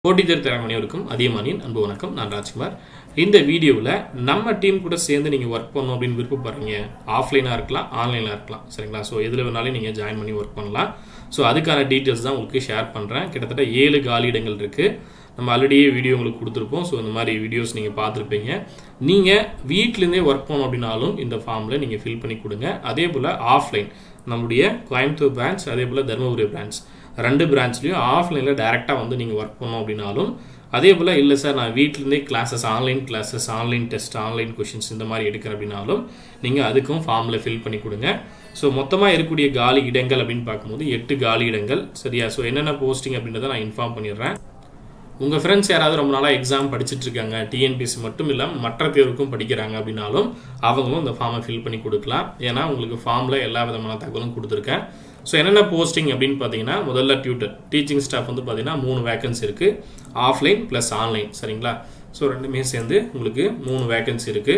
போட்டித்தேர் தரம் அனைவருக்கும் அதிகமானின் அன்பு வணக்கம் நான் ராஜ்குமார் இந்த வீடியோவில் நம்ம டீம் கூட சேர்ந்து நீங்கள் ஒர்க் பண்ணணும் அப்படின்னு விருப்பப்படுறீங்க ஆஃப்லைனாக இருக்கலாம் ஆன்லைனாக இருக்கலாம் சரிங்களா ஸோ எதில் வேணாலும் நீங்கள் ஜாயின் பண்ணி ஒர்க் பண்ணலாம் ஸோ அதுக்கான டீட்டெயில்ஸ் தான் உங்களுக்கு ஷேர் பண்ணுறேன் கிட்டத்தட்ட ஏழு காலியிடங்கள் இருக்குது நம்ம ஆல்ரெடியே வீடியோ உங்களுக்கு கொடுத்துருப்போம் ஸோ இந்த மாதிரி வீடியோஸ் நீங்கள் பார்த்துருப்பீங்க நீங்கள் வீட்டிலேருந்தே ஒர்க் பண்ணணும் அப்படின்னாலும் இந்த ஃபார்மில் நீங்கள் ஃபில் பண்ணி கொடுங்க அதே போல் ஆஃப்லைன் நம்முடைய கோயம்புத்தூர் பிரான்ச் அதே போல் தருமபுரி பிரான்ச் ரெண்டு பிரான்ச்லையும் ஆஃப்லைனில் டேரெக்டாக வந்து நீங்கள் ஒர்க் பண்ணணும் அப்படின்னாலும் அதே போல் இல்லை சார் நான் வீட்டிலேருந்தே classes online classes online test online questions இந்த மாதிரி எடுக்கிறேன் அப்படின்னாலும் நீங்கள் அதுக்கும் ஃபார்மில் ஃபில் பண்ணி கொடுங்க ஸோ மொத்தமாக இருக்கக்கூடிய காலி இடங்கள் அப்படின்னு பார்க்கும்போது எட்டு காலி இடங்கள் சரியா ஸோ என்னென்ன போஸ்டிங் அப்படின்றத நான் இன்ஃபார்ம் பண்ணிடுறேன் உங்கள் ஃப்ரெண்ட்ஸ் யாராவது ரொம்ப நாளாக எக்ஸாம் படிச்சுட்டு இருக்காங்க டிஎன்பிசி மட்டும் இல்லாமல் மற்ற தேர்வுக்கும் படிக்கிறாங்க அப்படின்னாலும் அவங்களும் இந்த ஃபார்மை ஃபில் பண்ணி கொடுக்கலாம் ஏன்னா உங்களுக்கு ஃபார்மில் எல்லா விதமான தகவலும் கொடுத்துருக்கேன் ஸோ என்னென்ன போஸ்டிங் அப்படின்னு பார்த்தீங்கன்னா முதல்ல டியூட்டர் டீச்சிங் ஸ்டாஃப் வந்து பார்த்தீங்கன்னா மூணு வேகன்சி இருக்குது ஆஃப்லைன் ப்ளஸ் ஆன்லைன் சரிங்களா ஸோ ரெண்டுமே சேர்ந்து உங்களுக்கு மூணு வேகன்சி இருக்குது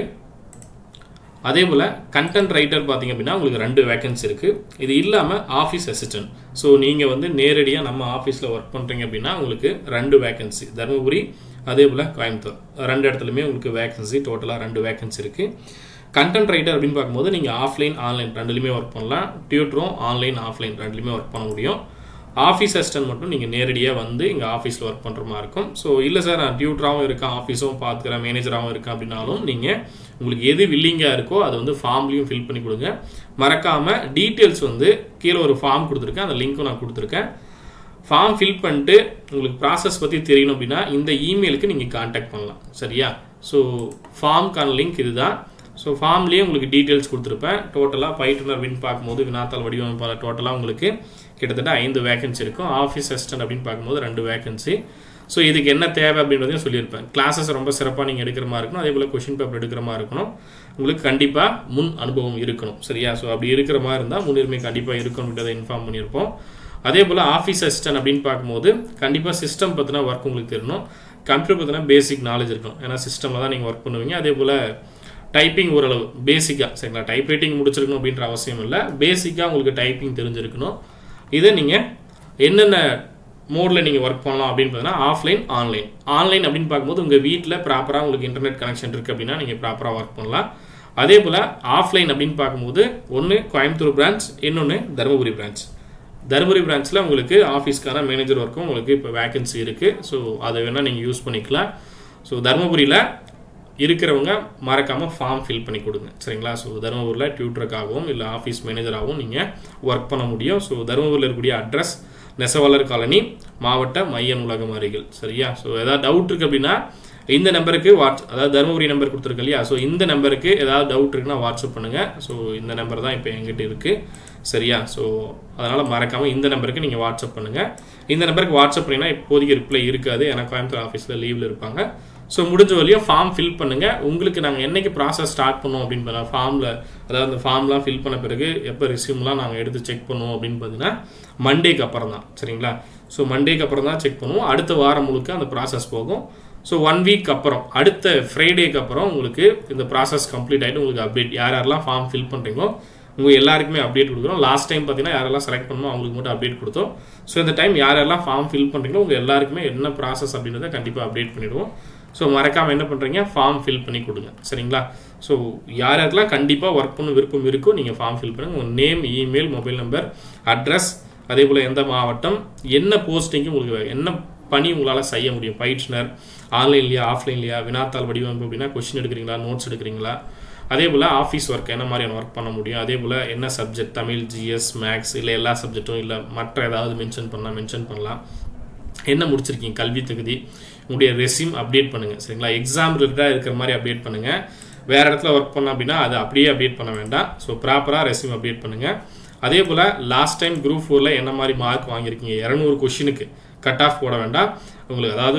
அதே போல் கண்டென்ட் ரைட்டர் பார்த்தீங்க அப்படின்னா உங்களுக்கு ரெண்டு வேகன்சி இருக்குது இது இல்லாமல் ஆஃபீஸ் அசிஸ்டன்ட் ஸோ நீங்கள் வந்து நேரடியாக நம்ம ஆஃபீஸில் ஒர்க் பண்ணுறீங்க அப்படின்னா உங்களுக்கு ரெண்டு வேகன்சி தருமபுரி அதே போல் கோயம்புத்தூர் ரெண்டு இடத்துலையுமே உங்களுக்கு வேகன்சி டோட்டலாக ரெண்டு வேகன்சி இருக்குது கண்டென்ட் ரைட்டர் அப்படின்னு பார்க்கும்போது நீங்கள் ஆஃப்லைன் ஆன்லைன் ரெண்டுலையுமே ஒர்க் பண்ணலாம் டியூட்டரும் ஆன்லைன் ஆஃப்லைன் ரெண்டுலையுமே ஒர்க் பண்ண முடியும் ஆஃபீஸ் அசிஸ்டன்ட் மட்டும் நீங்கள் நேரடியாக வந்து இங்கே ஆஃபீஸில் ஒர்க் பண்ணுற மாதிரி இருக்கும் ஸோ இல்லை சார் நான் டியூட்டராகவும் இருக்கேன் ஆஃபீஸும் பார்த்துக்கிறேன் மேனேஜராகவும் இருக்கேன் அப்படின்னாலும் நீங்கள் உங்களுக்கு எது வில்லிங்காக இருக்கோ அதை வந்து ஃபார்ம்லையும் ஃபில் பண்ணி கொடுங்க மறக்காமல் டீட்டெயில்ஸ் வந்து கீழே ஒரு ஃபார்ம் கொடுத்துருக்கேன் அந்த லிங்க்கும் நான் கொடுத்துருக்கேன் ஃபார்ம் ஃபில் பண்ணிட்டு உங்களுக்கு ப்ராசஸ் பற்றி தெரியணும் அப்படின்னா இந்த இமெயிலுக்கு நீங்கள் காண்டாக்ட் பண்ணலாம் சரியா ஸோ ஃபார்ம்க்கான லிங்க் இதுதான் ஸோ ஃபார்ம்லேயே உங்களுக்கு டீட்டெயில்ஸ் கொடுத்துருப்பேன் டோட்டலாக பயிற்றுனர் வின் பார்க்கும்போது வினாத்தாள் வடிவமைப்பாளர் டோட்டலாக உங்களுக்கு கிட்டத்தட்ட ஐந்து வேகன்சி இருக்கும் ஆஃபீஸ் அசிஸ்டன்ட் அப்படின்னு பார்க்கும்போது ரெண்டு வேகன்சி ஸோ இதுக்கு என்ன தேவை அப்படின்றதையும் சொல்லியிருப்பேன் கிளாஸஸ் ரொம்ப சிறப்பாக நீங்கள் எடுக்கிற மாதிரி இருக்கணும் அதே போல் கொஷின் பேப்பர் எடுக்கிற மாதிரி இருக்கணும் உங்களுக்கு கண்டிப்பாக முன் அனுபவம் இருக்கணும் சரியா ஸோ அப்படி இருக்கிற மாதிரி இருந்தால் முன்னுரிமை கண்டிப்பாக இருக்கும் அப்படின்றத இன்ஃபார்ம் பண்ணியிருப்போம் அதே போல் ஆஃபீஸ் அசிஸ்டன்ட் அப்படின்னு பார்க்கும்போது கண்டிப்பாக சிஸ்டம் பற்றின ஒர்க் உங்களுக்கு தெரியணும் கம்ப்யூட்டர் பற்றின பேசிக் நாலேஜ் இருக்கணும் ஏன்னா சிஸ்டமில் தான் நீங்கள் ஒர்க் பண்ணுவீங்க அதே போல் டைப்பிங் ஓரளவு பேசிக்காக சரிங்களா டைப் ரைட்டிங் முடிச்சிருக்கணும் அப்படின்ற அவசியம் இல்லை பேசிக்காக உங்களுக்கு டைப்பிங் தெரிஞ்சிருக்கணும் இதை நீங்கள் என்னென்ன மோடில் நீங்கள் ஒர்க் பண்ணலாம் அப்படின்னு பார்த்தீங்கன்னா ஆஃப்லைன் ஆன்லைன் ஆன்லைன் அப்படின்னு பார்க்கும்போது உங்கள் வீட்டில் ப்ராப்பராக உங்களுக்கு இன்டர்நெட் கனெக்ஷன் இருக்குது அப்படின்னா நீங்கள் ப்ராப்பராக ஒர்க் பண்ணலாம் அதே போல் ஆஃப்லைன் அப்படின்னு பார்க்கும்போது ஒன்று கோயம்புத்தூர் பிரான்ச் இன்னொன்று தருமபுரி பிரான்ச் தருமபுரி பிரான்ச்சில் உங்களுக்கு ஆஃபீஸ்க்கான மேனேஜர் ஒர்க்கும் உங்களுக்கு இப்போ வேகன்சி இருக்குது ஸோ அதை வேணால் நீங்கள் யூஸ் பண்ணிக்கலாம் ஸோ தருமபுரியில் இருக்கிறவங்க மறக்காமல் ஃபார்ம் ஃபில் பண்ணி கொடுங்க சரிங்களா ஸோ தருமபுரியில் டியூட்டருக்காகவும் இல்லை ஆஃபீஸ் மேனேஜராகவும் நீங்கள் ஒர்க் பண்ண முடியும் ஸோ தருமபுரியில் இருக்கக்கூடிய அட்ரஸ் நெசவாளர் காலனி மாவட்ட மைய நூலகம் அருகில் சரியா ஸோ ஏதாவது டவுட் இருக்குது அப்படின்னா இந்த நம்பருக்கு வாட்ஸ் அதாவது தருமபுரி நம்பர் கொடுத்துருக்கு இல்லையா ஸோ இந்த நம்பருக்கு ஏதாவது டவுட் இருக்குன்னா வாட்ஸ்அப் பண்ணுங்கள் ஸோ இந்த நம்பர் தான் இப்போ எங்கிட்ட இருக்குது சரியா ஸோ அதனால் மறக்காமல் இந்த நம்பருக்கு நீங்கள் வாட்ஸ்அப் பண்ணுங்கள் இந்த நம்பருக்கு வாட்ஸ்அப் பண்ணிங்கன்னா இப்போதைக்கு ரிப்ளை இருக்காது ஏன்னா கோயம்புத்தூர் ஆஃபீஸில் லீவில் இருப்பாங்க ஸோ முடிஞ்ச வரையும் ஃபார்ம் ஃபில் பண்ணுங்கள் உங்களுக்கு நாங்கள் என்னைக்கு ப்ராசஸ் ஸ்டார்ட் பண்ணோம் அப்படின்னு பார்த்தா ஃபார்மில் அதாவது அந்த ஃபார்ம்லாம் ஃபில் பண்ண பிறகு எப்போ ரெசியூம்லாம் நாங்கள் எடுத்து செக் பண்ணுவோம் அப்படின்னு பார்த்தீங்கன்னா மண்டேக்கு அப்புறம் தான் சரிங்களா ஸோ மண்டேக்கு அப்புறம் தான் செக் பண்ணுவோம் அடுத்த வாரம் முழுக்க அந்த ப்ராசஸ் போகும் ஸோ ஒன் வீக் அப்புறம் அடுத்த ஃப்ரைடேக்கு அப்புறம் உங்களுக்கு இந்த ப்ராசஸ் கம்ப்ளீட் ஆகிட்டு உங்களுக்கு அப்டேட் யார் யாரெல்லாம் ஃபார்ம் ஃபில் பண்ணுறீங்களோ உங்கள் எல்லாருக்குமே அப்டேட் கொடுக்குறோம் லாஸ்ட் டைம் பார்த்தீங்கன்னா யாரெல்லாம் செலக்ட் பண்ணணும் அவங்களுக்கு மட்டும் அப்டேட் கொடுத்தோம் ஸோ இந்த டைம் யாரெல்லாம் ஃபார்ம் ஃபில் பண்ணுறீங்களோ உங்கள் எல்லாருக்குமே என்ன ப்ராசஸ் அப்படின்றத கண்டிப்பாக அப்டேட் பண்ணிவிடுவோம் ஸோ மறக்காமல் என்ன பண்ணுறீங்க ஃபார்ம் ஃபில் பண்ணி கொடுங்க சரிங்களா ஸோ யார் யாருக்கெல்லாம் கண்டிப்பாக ஒர்க் பண்ண விருப்பம் இருக்கோ நீங்கள் ஃபார்ம் ஃபில் பண்ணுங்கள் உங்கள் name email mobile number address அதே போல் எந்த மாவட்டம் என்ன போஸ்டிங்கு உங்களுக்கு என்ன பணி உங்களால் செய்ய முடியும் பயிற்றுனர் ஆன்லைன்லையா ஆஃப்லைன்லையா வினாத்தாள் வடிவமைப்பு அப்படின்னா கொஷின் எடுக்கிறீங்களா நோட்ஸ் எடுக்கிறீங்களா அதே போல் ஆஃபீஸ் ஒர்க் என்ன மாதிரியான ஒர்க் பண்ண முடியும் அதே போல் என்ன சப்ஜெக்ட் தமிழ் ஜிஎஸ் மேக்ஸ் இல்லை எல்லா சப்ஜெக்ட்டும் இல்லை மற்ற ஏதாவது மென்ஷன் பண்ணலாம் மென்ஷன் பண்ணலாம் என்ன முடிச்சிருக்கீங்க கல்வி தகுதி உங்களுடைய ரெசியூம் அப்டேட் பண்ணுங்கள் சரிங்களா எக்ஸாம் ரிலேட்டடாக இருக்கிற மாதிரி அப்டேட் பண்ணுங்கள் வேறு இடத்துல ஒர்க் பண்ண அப்படின்னா அதை அப்படியே அப்டேட் பண்ண வேண்டாம் ஸோ ப்ராப்பராக ரெசியூம் அப்டேட் பண்ணுங்கள் அதே போல் லாஸ்ட் டைம் குரூப் ஃபோரில் என்ன மாதிரி மார்க் வாங்கியிருக்கீங்க இரநூறு கொஷினுக்கு கட் ஆஃப் போட வேண்டாம் உங்களுக்கு அதாவது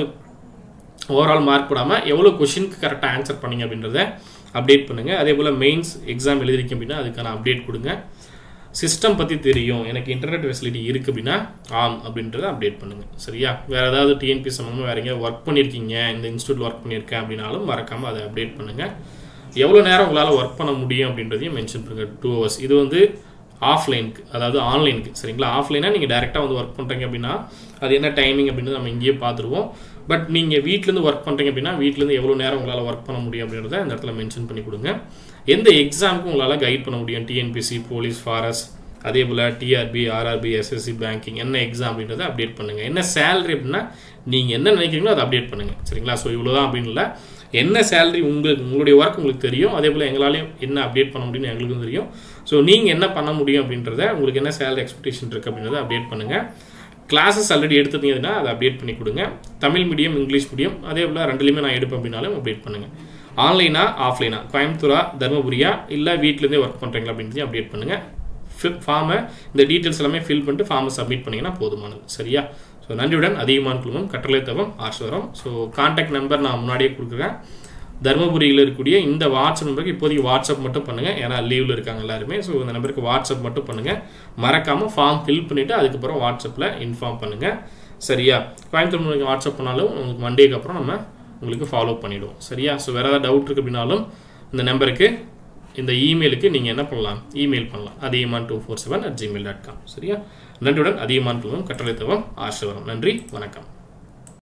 ஓவரால் மார்க் போடாமல் எவ்வளோ கொஷினுக்கு கரெக்டாக ஆன்சர் பண்ணீங்க அப்படின்றத அப்டேட் பண்ணுங்கள் அதே போல் மெயின்ஸ் எக்ஸாம் எழுதிருக்கீங்க அப்படின்னா அதுக்கான அப்டேட் கொடுங்க சிஸ்டம் பற்றி தெரியும் எனக்கு இன்டர்நெட் ஃபெசிலிட்டி இருக்குது அப்படின்னா ஆம் அப்படின்றத அப்டேட் பண்ணுங்கள் சரியா வேறு ஏதாவது டிஎன்பி சம்மந்தமாக வேறு எங்கேயாவது ஒர்க் பண்ணியிருக்கீங்க இந்த இன்ஸ்டியூட்டில் ஒர்க் பண்ணியிருக்கேன் அப்படின்னாலும் மறக்காமல் அதை அப்டேட் பண்ணுங்கள் எவ்வளோ நேரம் உங்களால் ஒர்க் பண்ண முடியும் அப்படின்றதையும் மென்ஷன் பண்ணுங்கள் டூ ஹவர்ஸ் இது வந்து ஆஃப்லைனுக்கு அதாவது ஆன்லைனுக்கு சரிங்களா ஆஃப்லைனாக நீங்கள் டேரெக்டாக வந்து ஒர்க் பண்ணுறீங்க அப்படின்னா அது என்ன டைமிங் அப்படின்றது நம்ம இங்கேயே பார்த்துருவோம் பட் நீங்கள் வீட்டிலேருந்து ஒர்க் பண்ணுறீங்க அப்படின்னா வீட்டிலேருந்து எவ்வளோ நேரம் உங்களால் ஒர்க் பண்ண முடியும் அப்படின்றத இந்த இடத்துல மென்ஷன் பண்ணி கொடுங்க எந்த எக்ஸாமுக்கும் உங்களால் கைட் பண்ண முடியும் டிஎன்பிசி போலீஸ் ஃபாரஸ்ட் அதே போல் டிஆர்பி ஆர்ஆர்பி எஸ்எஸ்சி பேங்கிங் என்ன எக்ஸாம் அப்படின்றத அப்டேட் பண்ணுங்கள் என்ன சேலரி அப்படின்னா நீங்கள் என்ன நினைக்கிறீங்களோ அதை அப்டேட் பண்ணுங்கள் சரிங்களா ஸோ இவ்வளோதான் அப்படின்னு இல்லை என்ன சேலரி உங்களுக்கு உங்களுடைய ஒர்க் உங்களுக்கு தெரியும் அதே போல் எங்களாலையும் என்ன அப்டேட் பண்ண முடியும்னு எங்களுக்கும் தெரியும் ஸோ நீங்கள் என்ன பண்ண முடியும் அப்படின்றத உங்களுக்கு என்ன சேலரி எக்ஸ்பெக்டேஷன் இருக்குது அப்படின்றத அப்டேட் பண்ணுங்கள் கிளாஸஸ் ஆல்ரெடி எடுத்துட்டீங்கன்னா அதை அப்டேட் பண்ணி கொடுங்க தமிழ் மீடியம் இங்கிலீஷ் மீடியம் அதே போல் ரெண்டுலையுமே நான் எடுப்பேன் அப்படின்னாலும் அப்டேட் பண்ணுங்கள் ஆன்லைனா ஆஃப்லைனா கோயம்புத்தூரா தருமபுரியா இல்லை வீட்டிலேருந்தே ஒர்க் பண்ணுறீங்களா அப்படின்றதையும் அப்டேட் பண்ணுங்கள் ஃபார்மை இந்த டீட்டெயில்ஸ் எல்லாமே ஃபில் பண்ணிட்டு ஃபார்மை சப்மிட் பண்ணிங்கன்னா போதுமானது சரியா ஸோ நன்றியுடன் அதிகமான குழுமம் கட்டளை தவம் ஆர்ஸ்வரம் ஸோ கான்டாக்ட் நம்பர் நான் முன்னாடியே கொடுக்குறேன் தருமபுரியில் இருக்கக்கூடிய இந்த வாட்ஸ்அப் நம்பருக்கு இப்போதைக்கு வாட்ஸ்அப் மட்டும் பண்ணுங்கள் ஏன்னா லீவில் இருக்காங்க எல்லாருமே ஸோ இந்த நம்பருக்கு வாட்ஸ்அப் மட்டும் பண்ணுங்கள் மறக்காமல் ஃபார்ம் ஃபில் பண்ணிவிட்டு அதுக்கப்புறம் வாட்ஸ்அப்பில் இன்ஃபார்ம் பண்ணுங்கள் சரியா கோயம்புத்தூர் நீங்கள் வாட்ஸ்அப் பண்ணாலும் உங்களுக்கு மண்டேக்கு அப்புறம் நம்ம உங்களுக்கு ஃபாலோ பண்ணிவிடுவோம் சரியா ஸோ வேறு ஏதாவது டவுட் இருக்குது அப்படின்னாலும் இந்த நம்பருக்கு இந்த இமெயிலுக்கு நீங்கள் என்ன பண்ணலாம் இமெயில் பண்ணலாம் Athigaman two four seven at Gmail dot com சரியா நன்றியுடன் அதிகமான் குழுமம் கட்டளை தவம் ஆசிர்வாதம் நன்றி வணக்கம்